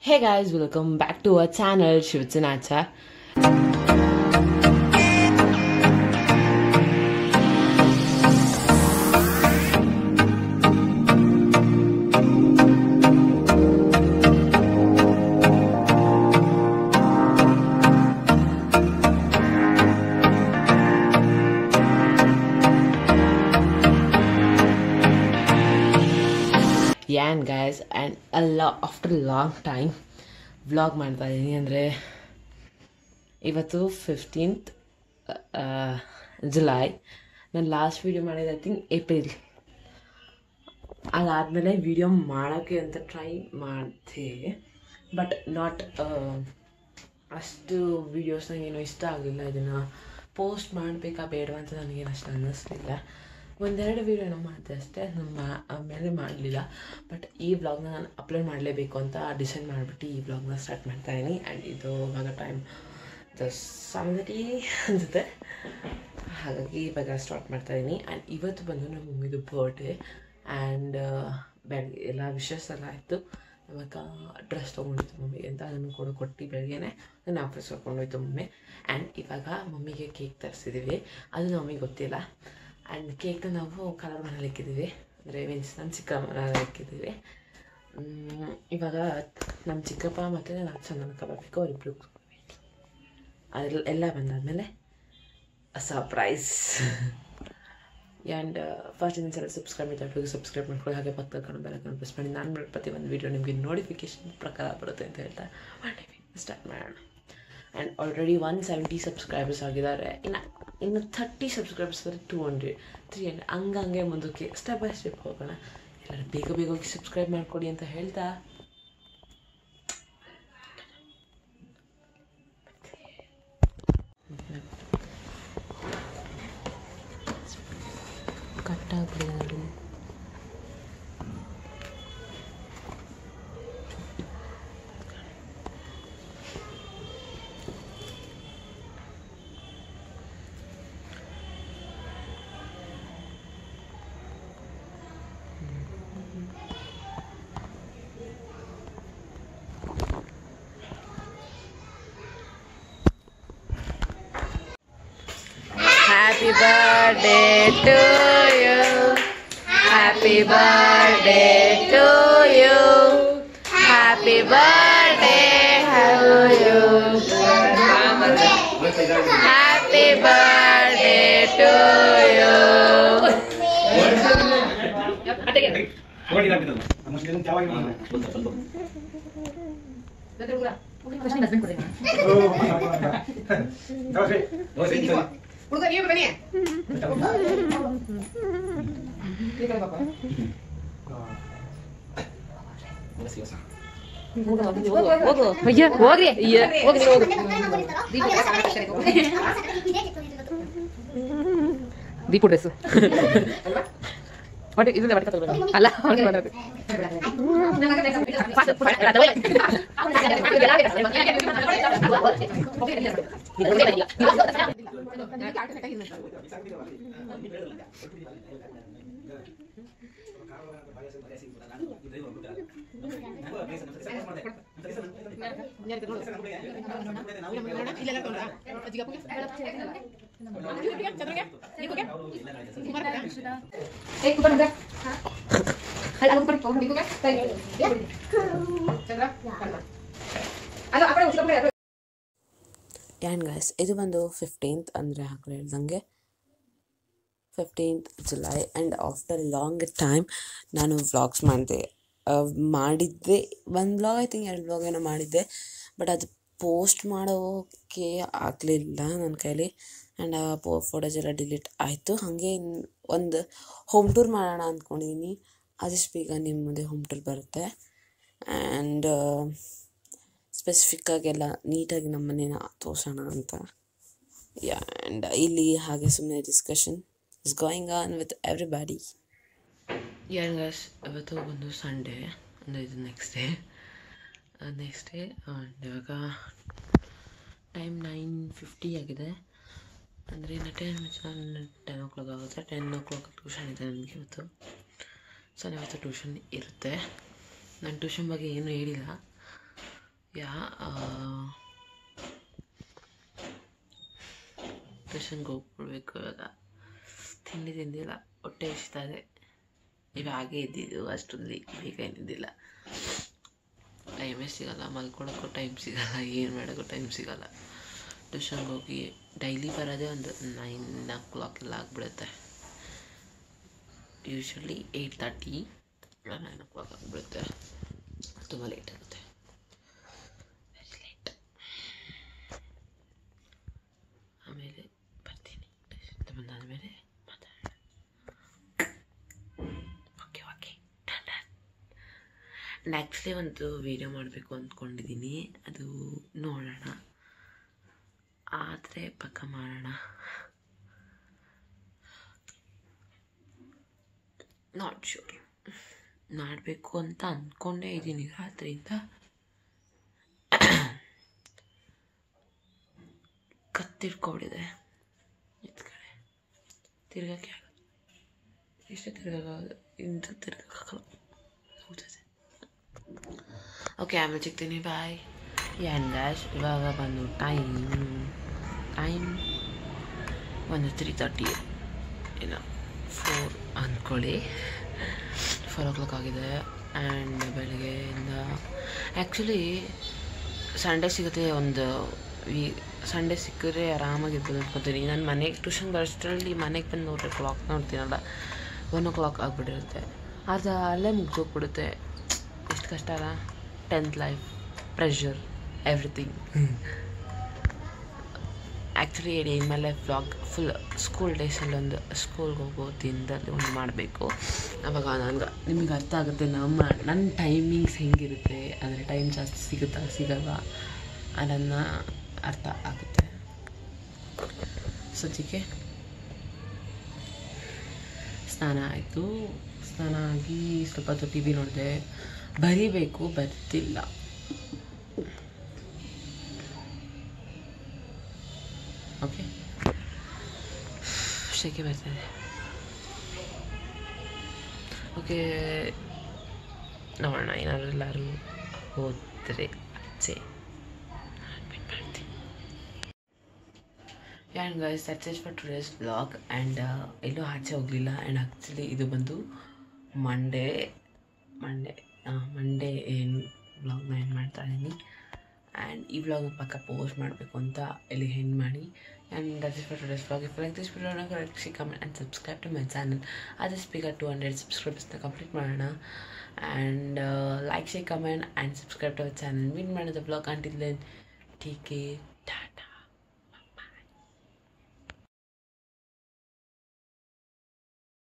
Hey guys, welcome back to our channel Shivitsanacha. ಯಾನ್ guys and ಅಲ್ಲ after long time vlog ಮಾಡ್ತಾ ಇದ್ದೀನಿ ಅಂದರೆ ಇವತ್ತು ಫಿಫ್ಟೀನ್ತ್ ಜುಲೈ ನಾನು ಲಾಸ್ಟ್ ವೀಡಿಯೋ ಮಾಡಿದ್ದು ಐ ಥಿಂಕ್ ಏಪ್ರಿಲ್ ಅದಾದಮೇಲೆ ವೀಡಿಯೋ ಮಾಡೋಕ್ಕೆ ಅಂತ ಟ್ರೈ ಮಾಡಿದೆ ಬಟ್ ನಾಟ್ ಅಷ್ಟು ವೀಡಿಯೋಸ್ ನನಗೇನು ಇಷ್ಟ ಆಗಲಿಲ್ಲ ಇದನ್ನು ಪೋಸ್ಟ್ ಮಾಡಬೇಕಾ ಬೇಡವಾ ಅಂತ ನನಗೇನು ಅಷ್ಟು ಅನ್ನಿಸ್ಲಿಲ್ಲ ಒಂದೆರಡು ವೀಡಿಯೋನ ಮಾಡಿದೆ ಅಷ್ಟೇ ನಮ್ಮ ಆಮೇಲೆ ಮಾಡಲಿಲ್ಲ ಬಟ್ ಈ ವ್ಲಾಗ್ನ ನಾನು ಅಪ್ಲೋಡ್ ಮಾಡಲೇಬೇಕು ಅಂತ ಡಿಸೈಡ್ ಮಾಡಿಬಿಟ್ಟು ಈ ವ್ಲಾಗ್ನ ಸ್ಟಾರ್ಟ್ ಮಾಡ್ತಾಯಿದ್ದೀನಿ ಆ್ಯಂಡ್ ಇದು ಇವಾಗ ಟೈಮ್ ದ ಸೆವೆನ್ ಅನ್ಸುತ್ತೆ ಹಾಗಾಗಿ ಇವಾಗ ಸ್ಟಾರ್ಟ್ ಮಾಡ್ತಾಯಿದ್ದೀನಿ ಆ್ಯಂಡ್ ಇವತ್ತು ಬಂದು ನಮ್ಮ ಮಮ್ಮಿದು ಬರ್ಡೇ ಆ್ಯಂಡ್ ಬೆಳಗ್ಗೆ ಎಲ್ಲ ವಿಶಸ್ ಎಲ್ಲ ಆಯಿತು ಇವಾಗ ಡ್ರೆಸ್ ತೊಗೊಂಡಿತ್ತು ಮಮ್ಮಿಗೆ ಅಂತ ಅದನ್ನು ಕೂಡ ಕೊಟ್ಟು ಬೆಳಗ್ಗೆನೆ ನಾನು ಆಫೀಸ್ ಹೋಯ್ತು ಮಮ್ಮಿ ಆ್ಯಂಡ್ ಇವಾಗ ಮಮ್ಮಿಗೆ ಕೇಕ್ ತರಿಸಿದ್ದೀವಿ ಅದು ನಮಗೆ ಗೊತ್ತಿಲ್ಲ ಆ್ಯಂಡ್ ಕೇಕ್ನ ನಾವು ಕಲರ್ ಮನೇಲಿ ಇಕ್ಕಿದ್ದೀವಿ ಅಂದರೆ ಮೀನ್ಸ್ ನಮ್ಮ ಚಿಕ್ಕ ಮನೇಲಿ ಇಕ್ಕಿದ್ದೀವಿ ಮ್, ಇವಾಗ ನಮ್ಮ ಚಿಕ್ಕಪ್ಪ ಮತ್ತು ನಾನು ಚಂದನಕ್ಕ ಬರಬೇಕು ಅವರಿಬ್ರು ಅದೆಲ್ಲ ಎಲ್ಲ ಬಂದಾದಮೇಲೆ ಸರ್ಪ್ರೈಸ್ ಆ್ಯಂಡ್ ಫಸ್ಟ್ ಇನ್ನೊಂದು ಸಲ ಸಬ್ಸ್ಕ್ರೈಬ್ ಮಾಡ್ತಾ ಸಬ್ಸ್ಕ್ರೈಬ್ ಮಾಡ್ಕೊಳ್ಳಿ ಹಾಗೆ ಪಕ್ಕದ ಕಡೆ ಬೆಲ್ಲ ಪ್ರೆಸ್ ಮಾಡಿ ನಾನು ಮಾಡೋ ಪ್ರತಿ ಒಂದು ವೀಡಿಯೋ ನಿಮಗೆ ನೋಟಿಫಿಕೇಶನ್ ಪ್ರಕಾರ ಬರುತ್ತೆ ಅಂತ ಹೇಳ್ತಾ ಮಾಡಿ ಸ್ಟಾರ್ಟ್ ಮಾಡೋಣ and already one seventy subscribers ಆಗಿದ್ದಾರೆ ಇನ್ನು ಇನ್ನು ಥರ್ಟಿ ಸಬ್ಸ್ಕ್ರೈಬರ್ಸ್ ಆದರೆ ಟೂ ಹಂಡ್ರೆಡ್ ತ್ರೀ ಹಂಡ್ರೆಡ್ ಹಂಗಂಗೆ ಮುಂದಕ್ಕೆ ಸ್ಟೆಪ್ ಬೈ ಸ್ಟೆಪ್ ಹೋಗೋಣ ಎಲ್ಲರೂ ಬೇಗ ಬೇಗ ಹೋಗಿ ಸಬ್ಸ್ಕ್ರೈಬ್ ಮಾಡಿಕೊಡಿ ಅಂತ ಹೇಳ್ತಾ ಕಟ್ಟಾಗ್ಬಿಡಿ Happy birthday to you. Happy birthday to you. Happy birthday to you. Happy birthday to you. ಹುಡುಗ ನೀವು ಬನ್ನಿ ಹೋಗ್ರಿ ದೀಪು ಡ್ರೆಸ್ ಬಟ್ ಇದನ್ನ ಬಟ್ಟೆ ತಗೊಳ್ಳಿ ಅಲ್ಲ ಅವ್ನಿಗೆ ಮಾಡೋದು. ಇಲ್ಲೆಲ್ಲ ತಗೊಂಡ ಅಜ್ಜಿಗೆ ಅಪ್ಪಗೆ ಚಂದ್ರಗೆ ನಿಮಗೆ ಏ ಕುಬರ್ ಅಂದ್ರೆ ಅಲ್ಲ ಅದು ಬರ್ ತಗೊಂಡು ನಿಮಗೆ ಚಂದ್ರ ಅಲ್ಲ ಆ ಕಡೆ ಉಸ್ಕೊಬಿಡಿ ಆ್ಯಂಡ್ ಗೈಸ್ ಇದು ಬಂದು ಫಿಫ್ಟೀನ್ತ್ ಅಂದರೆ ಆಗಲೇ ಹೇಳ್ದಂಗೆ fifteenth July and after long time ನಾನು ವ್ಲಾಗ್ಸ್ ಮಾಡಿದೆ ಮಾಡಿದ್ದೆ ಒಂದು ವ್ಲಾಗ್ ಐ ಥಿಂಕ್ ಎರಡು ವ್ಲಾಗ್ ಏನೋ ಮಾಡಿದ್ದೆ ಬಟ್ ಅದು ಪೋಸ್ಟ್ ಮಾಡೋಕ್ಕೆ ಆಗಲಿಲ್ಲ ನನ್ನ ಕೈಲಿ ಆ್ಯಂಡ್ ಆ ಪೋ ಫೋಟೋಸ್ ಎಲ್ಲ ಡಿಲೀಟ್ ಆಯಿತು ಹಾಗೆ ಒಂದು ಹೋಮ್ ಟೂರ್ ಮಾಡೋಣ ಅಂದ್ಕೊಂಡಿದ್ದೀನಿ ಆದಷ್ಟು ಬೇಗ ನಿಮ್ಮ ಮುಂದೆ ಹೋಮ್ ಟೂರ್ ಬರುತ್ತೆ ಆ್ಯಂಡ್ ಸ್ಪೆಸಿಫಿಕ್ಕಾಗೆಲ್ಲ ನೀಟಾಗಿ ನಮ್ಮ ಮನೇನ ತೋರ್ಸೋಣ ಅಂತ ಯಾ ಆ್ಯಂಡ್ ಇಲ್ಲಿ ಹಾಗೆ ಸುಮ್ಮನೆ discussion is going on with everybody ಯಾನ್ ಗಸ್ ಇವತ್ತು ಬಂದು ಸಂಡೇ ಅಂದರೆ ಇದು ನೆಕ್ಸ್ಟ್ ಡೇ ನೆಕ್ಸ್ಟ್ ಡೇ ಇವಾಗ ಟೈಮ್ ನೈನ್ ಫಿಫ್ಟಿ ಆಗಿದೆ ಅಂದರೆ ಇನ್ನು ಟೆನ್ ಟೆನ್ ಓ ಕ್ಲಾಕ್ ಆಗುತ್ತೆ ಟೆನ್ ಓ ಕ್ಲಾಕ್ ಟ್ಯೂಷನ್ ಇದೆ ನನಗೆ ಇವತ್ತು ಸೊ ಇವತ್ತು ಟ್ಯೂಷನ್ ಇರುತ್ತೆ ನಾನು ಟ್ಯೂಷನ್ ಬಗ್ಗೆ ಏನೂ ಹೇಳಿಲ್ಲ ಯಾ ಟ್ಯೂಷನ್ಗೆ ಹೋಗ್ಬಿಡ್ಬೇಕು ಇವಾಗ ತಿಂಡಿ ತಿಂದಿಲ್ಲ ಹೊಟ್ಟೆ ಇಷ್ಟ ಇದೆ ಇವಾಗೇ ಇದ್ದಿದ್ದು ಅಷ್ಟೊಂದು ಬೇಗ ಏನಿದ್ದಿಲ್ಲ ಟೈಮೇ ಸಿಗಲ್ಲ ಮಲ್ಕೊಳಕ್ಕೂ ಟೈಮ್ ಸಿಗಲ್ಲ ಏನು ಮಾಡೋಕ್ಕೂ ಟೈಮ್ ಸಿಗಲ್ಲ ಟ್ಯೂಷನ್ಗೆ ಹೋಗಿ ಡೈಲಿ ಬರೋದೇ ಒಂದು ನೈನ್ ಓ ಕ್ಲಾಕ್ ಎಲ್ಲ ಆಗಿಬಿಡುತ್ತೆ usually eight thirty nine o'clock ಆಗಿಬಿಡುತ್ತೆ ತುಂಬ ಲೇಟ್ ಆಗುತ್ತೆ ವೆರಿ ಲೇಟ್ ಆಮೇಲೆ ಬರ್ತೀನಿ ಟ್ಯೂಷನ್ ಬಂದಾದಮೇಲೆ ಮಾತಾಡೋಣ ಓಕೆ ಓಕೆ ನೆಕ್ಸ್ಟ್ಲಿ ಒಂದು ವೀಡಿಯೋ ಮಾಡಬೇಕು ಅಂದ್ಕೊಂಡಿದ್ದೀನಿ ಅದು ನೋಡೋಣ ಆದರೆ ಪಕ್ಕ ಮಾಡೋಣ ನಾಟ್ ಶೂರ್ ಮಾಡಬೇಕು ಅಂತ ಅಂದ್ಕೊಂಡೇ ಇದ್ದೀನಿ ರಾತ್ರಿಯಿಂದ ಕತ್ತಿಡ್ಕೊಬಿಟ್ಟಿದೆ ಇದ್ ಕಡೆ ತಿರ್ಗಕ್ಕೆ ಆಗಲ್ಲ ಇಷ್ಟೇ ತಿರ್ಗಾಗಲ್ಲ ಇಂಥ ತಿರ್ಗಕ್ಕಾಗಲ್ಲ ಹೋಗ್ತದೆ ಓಕೆ ಆಮೇಲೆ ಸಿಗ್ತೀನಿ ಬಾಯ್ ಆ್ಯಂಡ್ ಡ್ಯಾಶ್ ಇವಾಗ ಬಂದು ಟೈಮ್ ಟೈಮ್ ಒಂದು ತ್ರೀ ತರ್ಟಿ ಇಲ್ಲ ಫೋರ್ ಅಂದ್ಕೊಳ್ಳಿ ಫೋರ್ ಓ ಕ್ಲಾಕ್ ಆಗಿದೆ ಆ್ಯಂಡ್ ಬೆಳಗ್ಗೆಯಿಂದ ಆ್ಯಕ್ಚುಲಿ ಸಂಡೇ ಸಿಗುತ್ತೆ ಒಂದು ವೀ ಸಂಡೇ ಸಿಕ್ಕಿದ್ರೆ ಆರಾಮಾಗಿರ್ಬೋದು ಅನ್ಕೋತೀನಿ ನಾನು ಮನೆಗೆ ಟ್ಯೂಷನ್ ಬರೋಷ್ಟರಲ್ಲಿ ಮನೆಗೆ ಬಂದು ನೋಡ್ರೆ ಕ್ಲಾಕ್ ನೋಡ್ತೀನಲ್ಲ ಒನ್ ಓ ಕ್ಲಾಕ್ ಆಗಿಬಿಟ್ಟಿರುತ್ತೆ ಅದು ಅಲ್ಲೇ ಮುಗ್ದೋಗ್ಬಿಡುತ್ತೆ ಎಷ್ಟು ಕಷ್ಟ ಅಲ್ಲ tenth life pressure everything actually ಡೇನ್ ಮೇಲೆ ವ್ಲಾಗ್ ಫುಲ್ ಸ್ಕೂಲ್ ಡೇಸಲ್ಲಿ ಒಂದು ಸ್ಕೂಲ್ಗೆ ಹೋಗೋ ದಿನದಲ್ಲಿ ಒಂದು ಮಾಡಬೇಕು ಅವಾಗ ನನಗೆ ನಿಮಗೆ ಅರ್ಥ ಆಗುತ್ತೆ ನಮ್ಮ ನನ್ನ ಟೈಮಿಂಗ್ಸ್ ಹೆಂಗಿರುತ್ತೆ ಅಂದರೆ ಟೈಮ್ ಜಾಸ್ತಿ ಸಿಗುತ್ತಾ ಸಿಗಲ್ವಾ ಅದನ್ನು ಅರ್ಥ ಆಗುತ್ತೆ ಸದ್ಯಕ್ಕೆ ಸ್ನಾನ ಆಯಿತು ಸ್ನಾನ ಆಗಿ ಸ್ವಲ್ಪ ಹೊತ್ತು ಟಿ ವಿ ನೋಡಿದೆ ಬರಿಬೇಕು ಬರ್ತಿಲ್ಲ ಓಕೆ ಶೆಕೆ ಬರ್ತದೆ ಓಕೆ ನೋಡೋಣ ಏನಾದ್ರು ಎಲ್ಲರೂ ಹೋದರೆ ಆಚೆ ಮೀಟ್ ಮಾಡ್ತೀನಿ and guys that's is for today's blog and ಎಲ್ಲೂ ಆಚೆ ಹೋಗಲಿಲ್ಲ ಆ್ಯಂಡ್ ಆ್ಯಕ್ಚುಲಿ ಇದು ಬಂದು ಮಂಡೇ ಮಂಡೇ ಮಂಡೇ ಏನು ಬ್ಲಾಗ್ನ ಏನು ಮಾಡ್ತಾ ಇದ್ದೀನಿ ಆ್ಯಂಡ್ ಈ ವ್ಲಾಗ್ ಪಕ್ಕ ಪೋಸ್ಟ್ ಮಾಡಬೇಕು ಅಂತ ಇಲ್ಲಿ ಹೆಣ್ಣು ಮಾಡಿ and that is for today's vlog if like this ವಿಡಿಯೋನ correct comment and subscribe to my channel ಅದು ಸ್ಪೀಕರ್ ಟು ಹಂಡ್ರೆಡ್ ಸಬ್ಸ್ಕ್ರೈಬರ್ಸ್ನ ಕಂಪ್ಲೀಟ್ ಮಾಡೋಣ and like share comment and subscribe to our channel ಮೀನ್ ಮಾಡೋದು blog until then take care